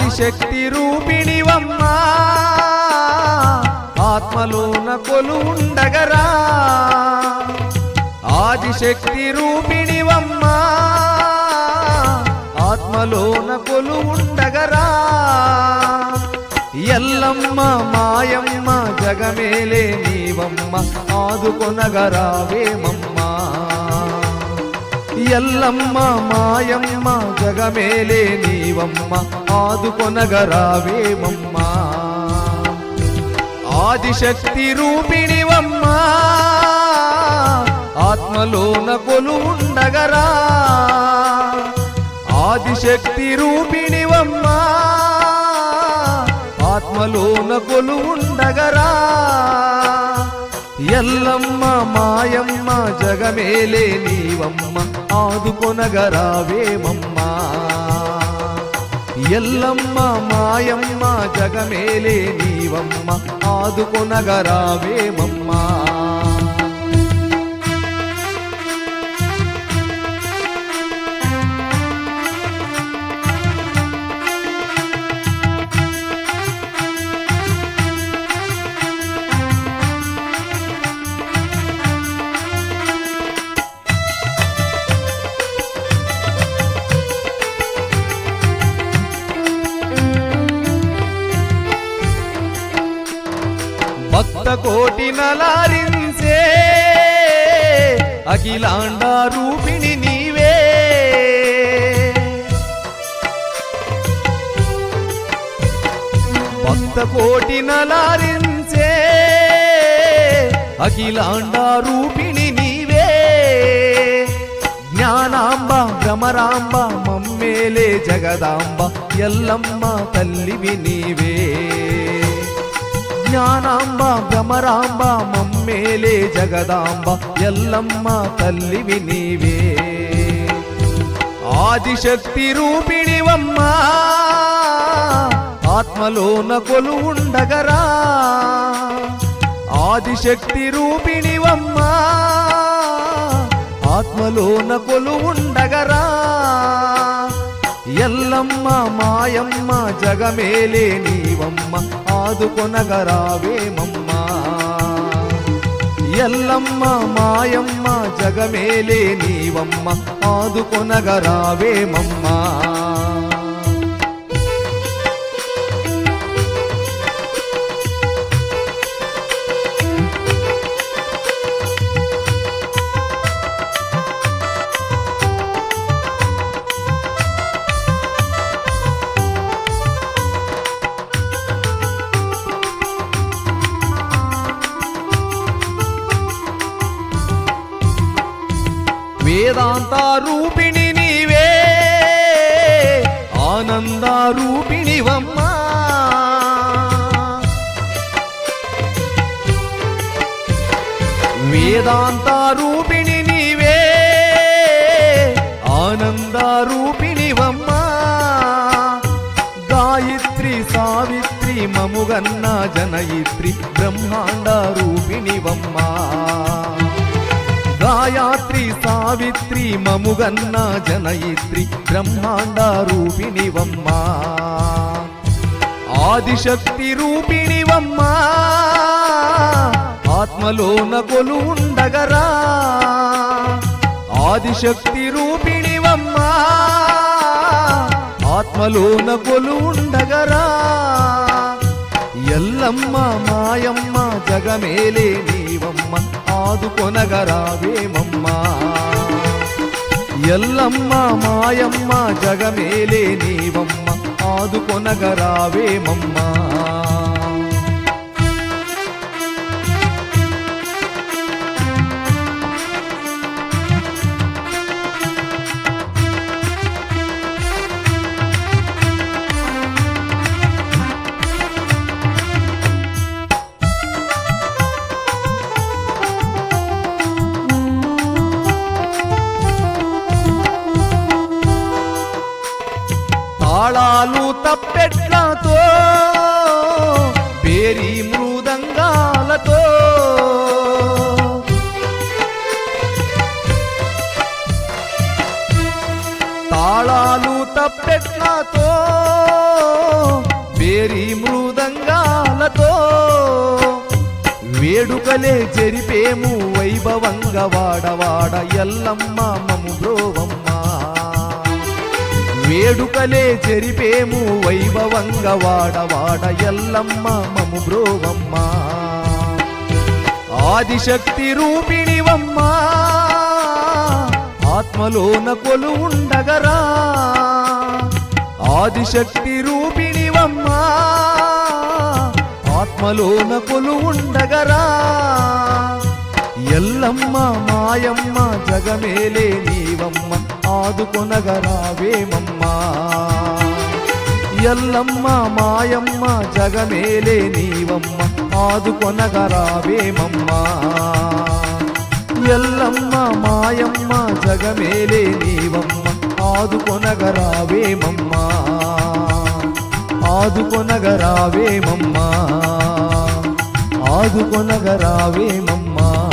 ఆదిశక్తి రూపిణివమ్మా ఆత్మలోన కొలు ఉండగరా ఆదిశక్తి రూపిణివమ్మా ఆత్మలోన కొలు ఉండగరా ఎల్లమ్మ మాయమ్మ జగమేలే నీవమ్మ ఆదుకొనగరావేమమ్మా ఎల్లమ్మ మాయమ్మ జగమేలే నీవమ్మ ఆదుకొనగరావేమమ్మా ఆదిశక్తి రూపిణివమ్మా ఆత్మలోన కొలు ఉండగరా ఆదిశక్తి రూపిణివమ్మా ఆత్మలోన కొలు ఉండగరా ఎల్లమ్మ మాయమ్మ జగమేలే నీవమ్మ ఆదుకొనగరావేమమ్మా ఎల్లమ్మ మాయమ్మ జగమేలే నీవమ్మ ఆదుకొనగరావేమమ్మా భక్త కోటి నలారించే అఖిలాండ రూపిణి నీవే భక్త కోటి నలారించే అఖిలాండ రూపిణి నీవే జ్ఞానాంబ భ్రమరాంబ మమ్మేలే జగదాంబ ఎల్లమ్మ తల్లివి నీవే జ్ఞానాంబ భ్రమరాంబ మమ్మేలే జగదాంబ ఎల్లమ్మ తల్లివి నీవే ఆదిశక్తి రూపిణివమ్మా ఆత్మలోన కొలు ఉండగరా ఆదిశక్తి రూపిణివమ్మా ఆత్మలోన కొలు ఉండగరా ఎల్లమ్మ మాయమ్మ జగమేలే నీవమ్మ ఆదుకొనగరావేమమ్మా ఎల్లమ్మ మాయమ్మ జగమేలే నీవమ్మ ఆదుకొనగరావేమమ్మా వేదాంత రూపిణి నీవే ఆనంద రూపిణివమ్మా వేదాంత రూపిణి నీవే ఆనంద రూపిణివమ్మా గాయత్రి సావిత్రి మముగన్న జనయిత్రి బ్రహ్మాండ రూపిణివమ్మా గాయత్రి సావిత్రి మముగన్న జనయిత్రి బ్రహ్మాండ రూపిణివమ్మా ఆదిశక్తి రూపిణివమ్మా ఆత్మలోన కొలు ఉండగరా ఆదిశక్తి రూపిణివమ్మా ఆత్మలోన కొలు ఉండగరా ఎల్లమ్మ మాయమ్మ జగమేలే నీవమ్మ ఆదుకొనగరావేమమ్మా ఎల్లమ్మ మాయమ్మ జగమేలే నీవమ్మ ఆదుకొనగరావేమమ్మా తాళాలు తప్పెట్లతో పేరి మృదంగాలతో తాళాలు తప్పెట్లతో వేరి మృదంగాలతో వేడుకలే జరిపేము వైభవంగా వాడవాడ ఎల్లమ్మ మము బ్రోవమ్మ వేడుకలే జరిపేము వైభవంగా వాడవాడ ఎల్లమ్మ మము బ్రోవమ్మ ఆదిశక్తి రూపిణివమ్మా ఆత్మలోన కొలు ఉండగరా ఆదిశక్తి రూపిణివమ్మా ఆత్మలోన కొలు ఉండగరా ఎల్లమ్మ మాయమ్మ జగమేలే నీవమ్మ ఆదుకొనగరావేమమ్మా ఎల్లమ్మ మాయమ్మ జగమేలే నీవమ్మ ఆదుకొనగరావేమమ్మా ఎల్లమ్మ మాయమ్మ జగమేలే నీవమ్మ ఆదుకొనగరావేమమ్మా ఆదుకొనగరావేమమ్మా ఆదుకొనగరావేమమ్మా